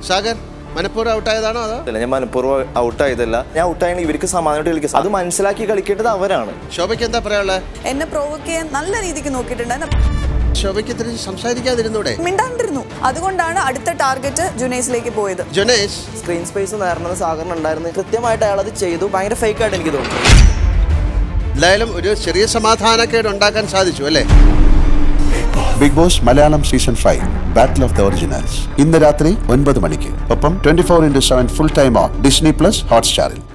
സാഗർ മനഃപൂർവ്വം ഔട്ടായതാണോ അതോ അല്ല ഞാൻ മനഃപൂർവ്വം ഔട്ടായതല്ല ഞാൻ ഔട്ടായാണ് ഇവർക്ക് സമാധാനമായിട്ട് കളിക്കുക അത് മനസ്സിലാക്കി കളിക്കേണ്ടത് അവരാണ് ശോഭയ്ക്ക് എന്താ പറയാനുള്ളത് എന്നെ പ്രൊവോക്ക് ചെയ്യാൻ നല്ല രീതിക്ക് നോക്കിയിട്ടുണ്ട് ശോഭയ്ക്ക് തിരിച്ച് സംസാരിക്കാതിരുന്നൂടെ മിണ്ടാണ്ടിരുന്നു അതുകൊണ്ടാണ് അടുത്ത ടാർഗറ്റ് ജുനൈസിലേക്ക് പോയത് ജുനേഷ് സ്ക്രീൻ സ്പേസ് നേർന്നത് സാഗറിന് ഉണ്ടായിരുന്നു കൃത്യമായിട്ട് അയാൾ അത് ചെയ്തു ഭയങ്കര ഫേക്ക് ആയിട്ട് എനിക്ക് തോന്നുന്നു എന്തായാലും ഒരു ചെറിയ സമാധാനക്കേട് ഉണ്ടാക്കാൻ സാധിച്ചു അല്ലേ Bigg Boss Malayalam season five battle of the originals ഇന്ന് രാത്രി ഒൻപത് മണിക്ക് ഒപ്പം twenty four into seven full time on Disney plus ഹോട്ട്സ്റ്റാറിൽ